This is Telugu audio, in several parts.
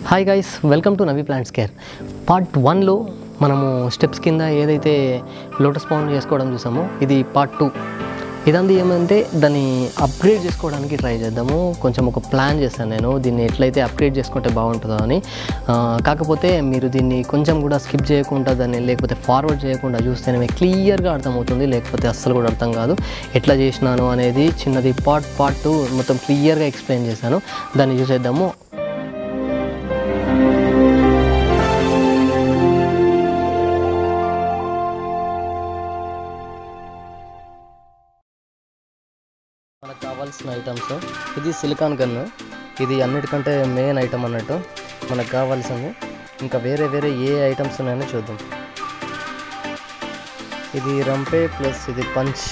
Hi guys welcome to Navi plants care part వన్లో మనము స్టెప్స్ కింద ఏదైతే లోటస్ పౌండ్ చేసుకోవడం చూసామో ఇది పార్ట్ టూ ఇదంతా ఏమంటే దాన్ని అప్గ్రేడ్ చేసుకోవడానికి ట్రై చేద్దాము కొంచెం ఒక ప్లాన్ చేశాను నేను దీన్ని ఎట్లయితే అప్గ్రేడ్ చేసుకుంటే బాగుంటుందో అని ఆ, కాకపోతే మీరు దీన్ని కొంచెం కూడా స్కిప్ చేయకుండా దాన్ని లేకపోతే ఫార్వర్డ్ చేయకుండా చూస్తేనే క్లియర్గా అర్థమవుతుంది లేకపోతే అస్సలు కూడా అర్థం కాదు ఎట్లా చేసినాను అనేది చిన్నది పార్ట్ పార్ట్ టూ మొత్తం క్లియర్గా ఎక్స్ప్లెయిన్ చేశాను దాన్ని చూసేద్దాము మనకు కావాల్సిన ఐటమ్స్ ఇది సిలికాన్ గన్ ఇది అన్నిటికంటే మెయిన్ ఐటమ్ అన్నట్టు మనకు కావాల్సింది ఇంకా వేరే వేరే ఏ ఐటమ్స్ ఉన్నాయని చూద్దాం ఇది రంపే ప్లస్ ఇది పంచ్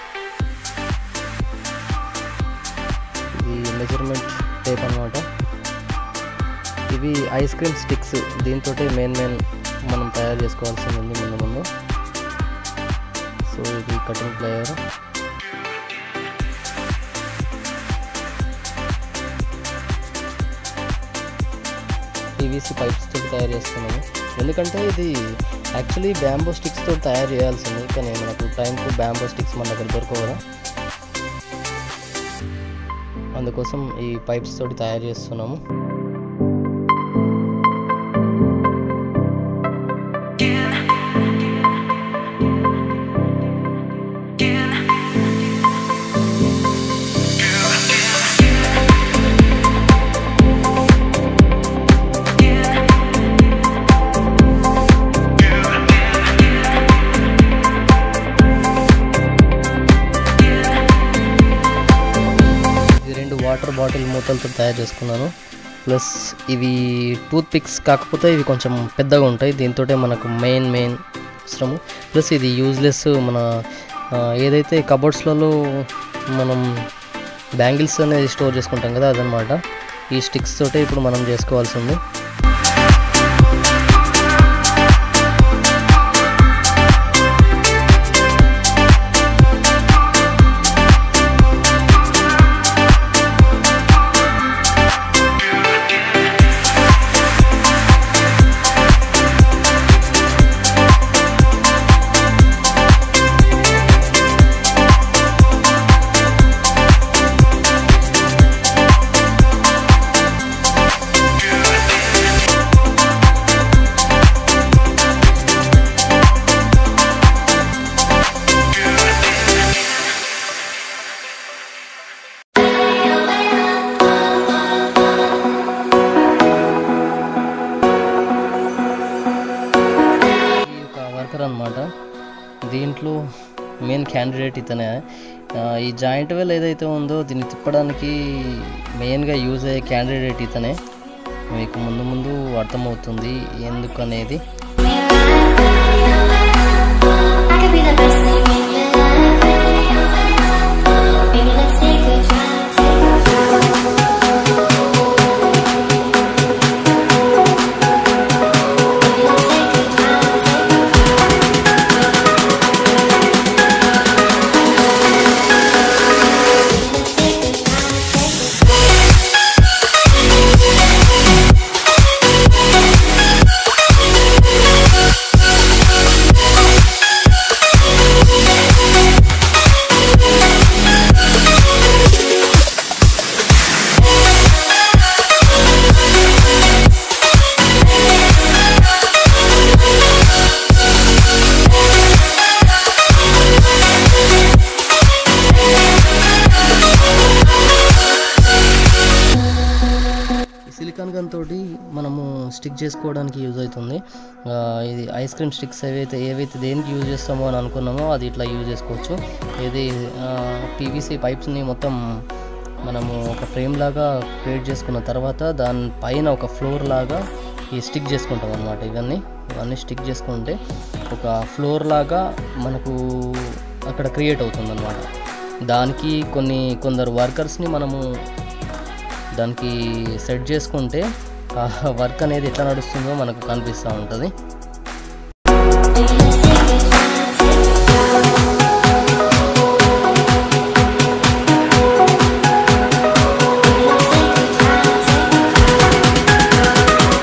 ఇది మెజర్మెంట్ టేప్ అన్నమాట ఇవి ఐస్ క్రీమ్ స్టిక్స్ దీంతో మెయిన్ మెయిన్ మనం తయారు చేసుకోవాల్సింది ఉంది ముందు ముందు సో ఇది కటింగ్ ప్లేయర్ పీవీసీ పైప్స్ తోటి తయారు చేస్తున్నాము ఎందుకంటే ఇది యాక్చువల్లీ బ్యాంబో స్టిక్స్ తోటి తయారు చేయాల్సింది కానీ మనకు టైంకు బ్యాంబో స్టిక్స్ మన దగ్గర దొరకవు కదా అందుకోసం ఈ పైప్స్ తోటి తయారు చేస్తున్నాము ఇది రెండు వాటర్ బాటిల్ మూతలతో తయారు చేసుకున్నాను ప్లస్ ఇవి టూత్ పిక్స్ కాకపోతే ఇవి కొంచెం పెద్దగా ఉంటాయి దీంతో మనకు మెయిన్ మెయిన్ అవసరము ప్లస్ ఇది యూజ్లెస్ మన ఆ, ఏదైతే కబోర్డ్స్లలో మనం బ్యాంగిల్స్ అనేది స్టోర్ చేసుకుంటాం కదా అదనమాట ఈ స్టిక్స్ తోటే ఇప్పుడు మనం చేసుకోవాల్సి ఉంది ఈ ఒక వర్కర్ అనమాట దీంట్లో మెయిన్ క్యాండిడేట్ ఇతనే ఆ, ఈ జాయింట్ వెల్ ఏదైతే ఉందో దీన్ని తిప్పడానికి మెయిన్గా యూజ్ అయ్యే క్యాండిడేట్ ఇతనే మీకు ముందు ముందు అర్థమవుతుంది ఎందుకు అనేది I could be the best thing in your life. Baby, let's take a drive, take a drive. Baby, let's take a drive, take a drive. Let's take a drive, take a ఈ సిలికాన్ గన్ తోటి మనము స్టిక్ చేసుకోవడానికి యూజ్ అవుతుంది ఆ, ఇది ఐస్ క్రీమ్ స్టిక్స్ ఏవైతే ఏవైతే దేనికి యూజ్ చేస్తామో అని అనుకున్నామో అది ఇట్లా యూజ్ చేసుకోవచ్చు ఇది పీవీసీ పైప్స్ని మొత్తం మనము ఒక ఫ్రేమ్ లాగా క్రియేట్ చేసుకున్న తర్వాత దాని పైన ఒక ఫ్లోర్ లాగా ఈ స్టిక్ చేసుకుంటాం అనమాట ఇవన్నీ ఇవన్నీ స్టిక్ చేసుకుంటే ఒక ఫ్లోర్ లాగా మనకు అక్కడ క్రియేట్ అవుతుంది దానికి కొన్ని కొందరు వర్కర్స్ని మనము దానికి సెట్ చేసుకుంటే ఆ వర్క్ అనేది ఎట్లా నడుస్తుందో మనకు కనిపిస్తూ ఉంటుంది Baby, let's take a drive, take a drive. Baby, let's take a drive, take a drive.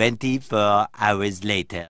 24 hours later.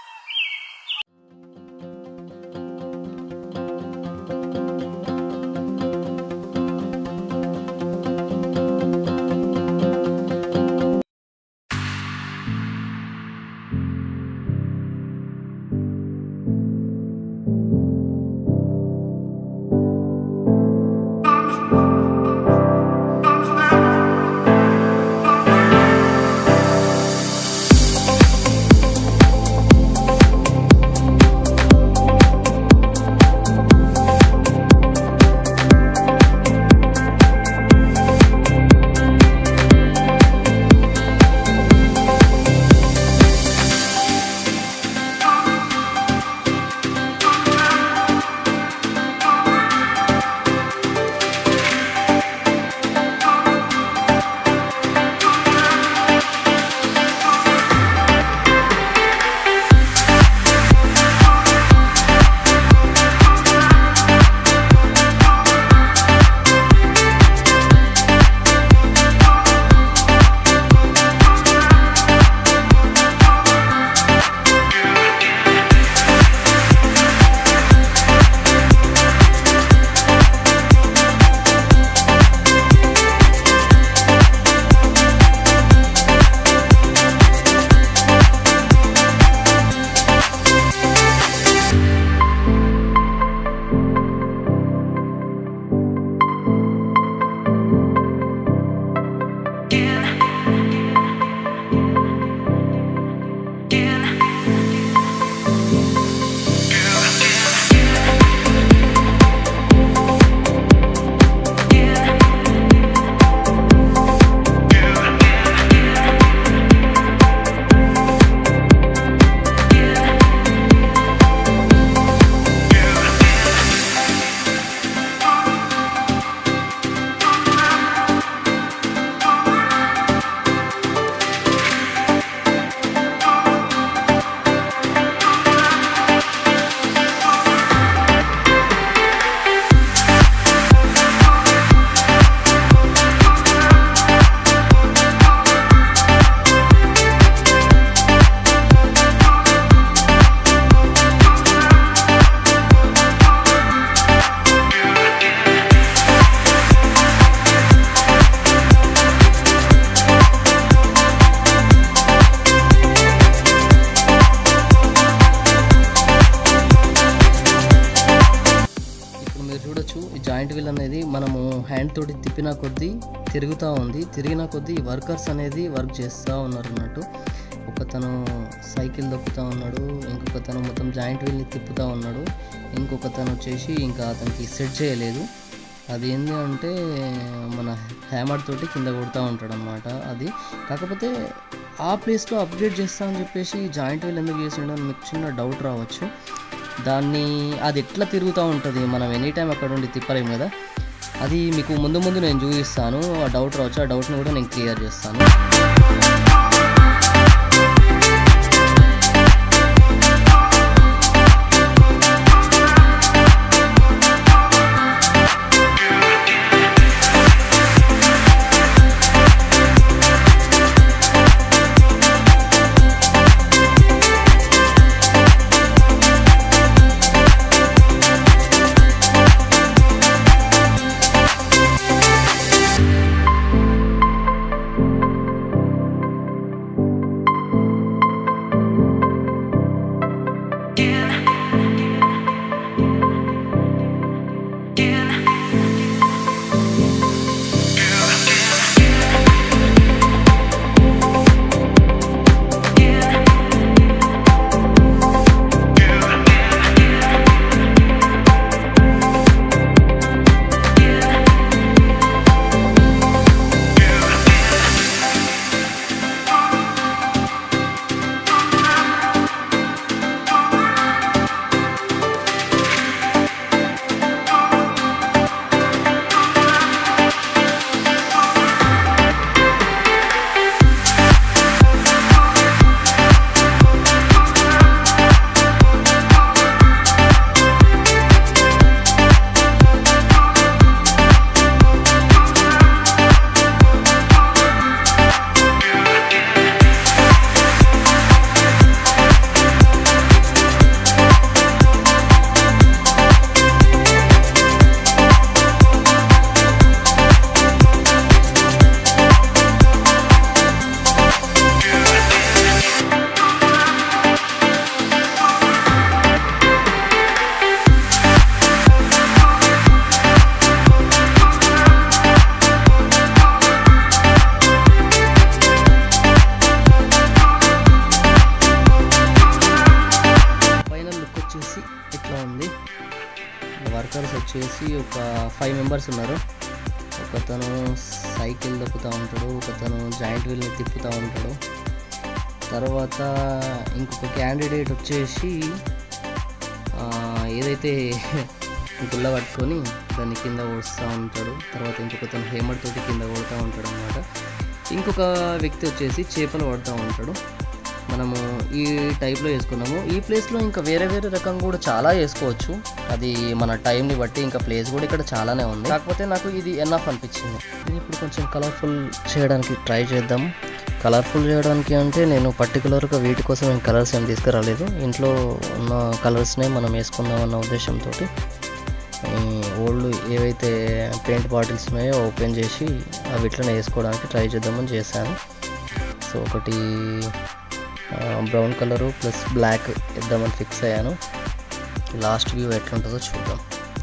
ఇప్పుడు మీరు చూడొచ్చు ఈ జాయింట్ వీల్ అనేది మనము హ్యాండ్ తోటి తిప్పిన కొద్దీ తిరుగుతూ ఉంది తిరిగిన కొద్దీ వర్కర్స్ అనేది వర్క్ చేస్తూ ఉన్నారు అన్నట్టు ఒకతను సైకిల్ దొక్కుతూ ఉన్నాడు ఇంకొకతను మొత్తం జాయింట్ వీల్ని తిప్పుతూ ఉన్నాడు ఇంకొకతను వచ్చేసి ఇంకా అతనికి సెట్ చేయలేదు అది ఏంటి అంటే మన హ్యామర్ తోటి కింద కొడుతూ ఉంటాడు అనమాట అది కాకపోతే ఆ ప్లేస్లో అప్గ్రేడ్ చేస్తా అని చెప్పేసి జాయింట్ వీల్ ఎందుకు చేసిండో అని మీకు చిన్న డౌట్ రావచ్చు దాన్ని అది ఎట్లా తిరుగుతూ ఉంటుంది మనం ఎనీ టైం అక్కడ ఉండి తిప్పలేము కదా అది మీకు ముందు ముందు నేను చూపిస్తాను ఆ డౌట్ రావచ్చు ఆ డౌట్ని కూడా నేను క్లియర్ చేస్తాను వచ్చేసి ఒక ఫైవ్ మెంబర్స్ ఉన్నారు ఒకతను సైకిల్ దొక్కుతూ ఉంటాడు ఒకతను జాయింట్ వీల్ని తిప్పుతూ ఉంటాడు తర్వాత ఇంకొక క్యాండిడేట్ వచ్చేసి ఆ, ఏదైతే గుల్ల పట్టుకొని దాన్ని కింద ఓడుస్తూ ఉంటాడు తర్వాత ఇంకొకతను హేమర్ తోటి కింద కొడుతూ ఉంటాడు అనమాట ఇంకొక వ్యక్తి వచ్చేసి చేపలు పడుతూ ఉంటాడు మనము ఈ టైప్లో వేసుకున్నాము ఈ ప్లేస్లో ఇంకా వేరే వేరే రకం కూడా చాలా వేసుకోవచ్చు అది మన టైంని బట్టి ఇంకా ప్లేస్ కూడా ఇక్కడ చాలానే ఉంది కాకపోతే నాకు ఇది ఎన్ఆఫ్ అనిపించింది ఇది ఇప్పుడు కొంచెం కలర్ఫుల్ చేయడానికి ట్రై చేద్దాం కలర్ఫుల్ చేయడానికి అంటే నేను పర్టికులర్గా వీటి కోసం ఏం కలర్స్ ఏం తీసుకురాలేదు ఇంట్లో ఉన్న కలర్స్నే మనం వేసుకుందాం అన్న ఉద్దేశంతో ఓల్డ్ ఏవైతే పెయింట్ బాటిల్స్ ఉన్నాయో ఓపెన్ చేసి అవి ఇట్లనే వేసుకోవడానికి ట్రై చేద్దామని చేశాను సో ఒకటి బ్రౌన్ కలరు ప్లస్ బ్లాక్ ఇద్దామని ఫిక్స్ అయ్యాను లాస్ట్ వ్యూ ఎట్లుంటుందో చూద్దాం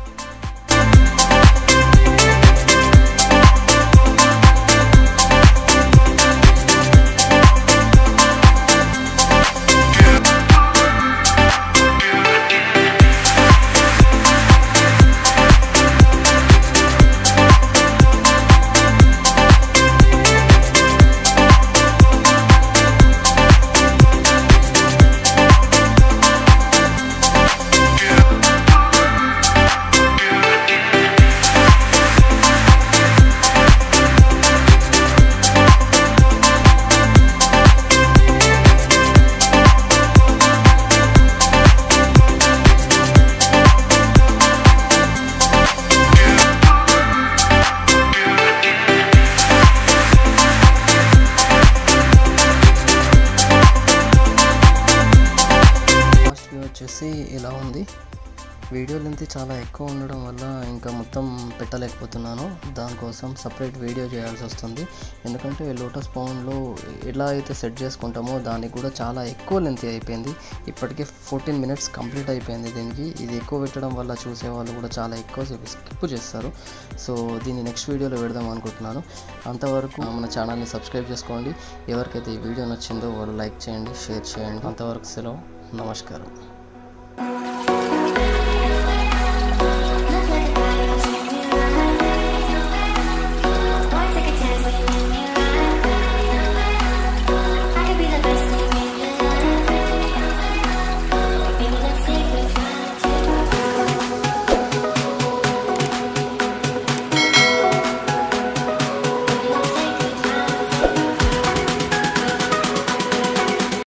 లాస్ట్ వ్యూ వచ్చేసి ఇలా ఉంది వీడియో లెంత్ చాలా ఎక్కువ ఉండడం వల్ల ఇంకా మొత్తం పెట్టలేకపోతున్నాను దానికోసం సపరేట్ వీడియో చేయాల్సి వస్తుంది ఎందుకంటే లోటస్ పౌండ్లో ఎలా అయితే సెట్ చేసుకుంటామో దానికి కూడా చాలా ఎక్కువ లెంత్ అయిపోయింది ఇప్పటికే ఫోర్టీన్ మినిట్స్ కంప్లీట్ అయిపోయింది దీనికి ఇది ఎక్కువ పెట్టడం వల్ల చూసే వాళ్ళు కూడా చాలా ఎక్కువ స్కిప్ చేస్తారు సో దీన్ని నెక్స్ట్ వీడియోలో పెడదాం అనుకుంటున్నాను అంతవరకు మన ఛానల్ని సబ్స్క్రైబ్ చేసుకోండి ఎవరికైతే ఈ వీడియో నచ్చిందో వాళ్ళు లైక్ చేయండి షేర్ చేయండి అంతవరకు సెలవు నమస్కారం